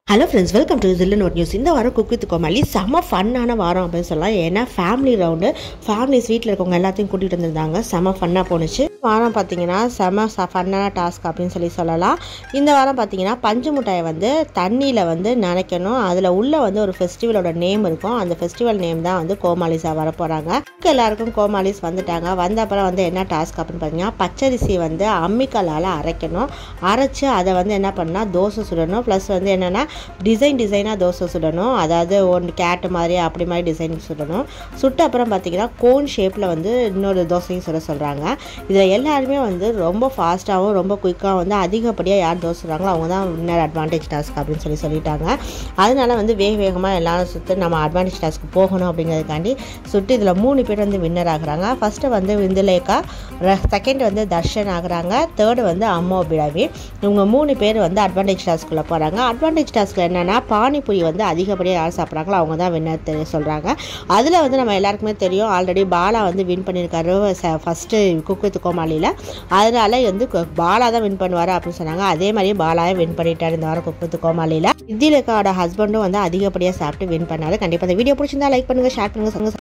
hello friends welcome to ஜில்லன் ஒரு news இந்த வாரம் குக் வித் கோமாளி செம்ம ஃபன்னான வாரம் அப்படின்னு சொல்லலாம் ஏன்னா ஃபேமிலி ரவுண்டு ஃபேமிலிஸ் வீட்டில் இருக்கவங்க எல்லாத்தையும் கூட்டிகிட்டு வந்திருந்தாங்க செம்ம ஃபன்னாக போணுச்சு வாரம் பார்த்தீங்கன்னா செம்ம ச ஃபன்னான டாஸ்க் அப்படின்னு சொல்லி சொல்லலாம் இந்த வாரம் பார்த்தீங்கன்னா பஞ்சு மிட்டாயை வந்து தண்ணியில் வந்து நினைக்கணும் அதில் உள்ள வந்து ஒரு ஃபெஸ்டிவலோட நேம் இருக்கும் அந்த ஃபெஸ்டிவல் நேம் தான் வந்து கோமாளிஸாக வர போகிறாங்க எல்லாருக்கும் கோமாளிஸ் வந்துட்டாங்க வந்த அப்புறம் வந்து என்ன டாஸ்க் அப்படின்னு பார்த்தீங்கன்னா பச்சரிசி வந்து அம்மிக்கல்லால் அரைக்கணும் அரைச்சு அதை வந்து என்ன பண்ணால் தோசை சுடணும் ப்ளஸ் வந்து என்னென்னா டிசைன் டிசைனாக தோசை சுடணும் அதாவது ஒன்று கேட்டு மாதிரி அப்படி மாதிரி டிசைன் சுடணும் சுட்ட அப்புறம் பார்த்தீங்கன்னா கோன் ஷேப்பில் வந்து இன்னொரு தோசையும் சுட சொல்கிறாங்க இதில் எல்லாருமே வந்து ரொம்ப ஃபாஸ்ட்டாகவும் ரொம்ப குயிக்காக வந்து அதிகப்படியாக யார் தோசை சுடுறாங்களோ அவங்க தான் வின்னர் அட்வான்டேஜ் டாஸ்க் அப்படின்னு சொல்லி சொல்லிட்டாங்க அதனால வந்து வேக வேகமாக எல்லாரும் சுற்று நம்ம அட்வான்டேஜ் டாஸ்க்கு போகணும் அப்படிங்கிறதுக்காண்டி சுட்டு இதில் மூணு பேர் வந்து வின்னர் ஆகுறாங்க ஃபஸ்ட்டு வந்து விந்துலேக்கா செகண்ட் வந்து தர்ஷன் ஆகுறாங்க தேர்டு வந்து அம்மோ பிடாவி இவங்க மூணு பேர் வந்து அட்வான்டேஜ் டாஸ்க்குள்ளே போகிறாங்க அட்வான்டேஜ் டாஸ்க்கில் என்னென்னா பானிபூரி வந்து அதிகப்படியாக யார் சாப்பிட்றாங்களோ அவங்க தான் வின்னர் தெரிய சொல்கிறாங்க அதில் வந்து நம்ம எல்லாருக்குமே தெரியும் ஆல்ரெடி பாலா வந்து வின் பண்ணியிருக்காரு ஃபஸ்ட்டு குக் வித் கோமாளியில் அதனால வந்து கு- பாலா தான் வின் பண்ணுவார் அப்படின்னு சொன்னாங்க அதே மாதிரி பாலாவே வின் பண்ணிட்டார் இந்த வாரம் குக் வித் கோமாளியில் வித்தியலேக்காவோட ஹஸ்பண்டும் வந்து அதிகப்படியாக சாப்பிட்டு வின் பண்ணாரு கண்டிப்பாக இந்த வீடியோ பிடிச்சிருந்தா லைக் பண்ணுங்கள் ஷேர் பண்ணுங்கள்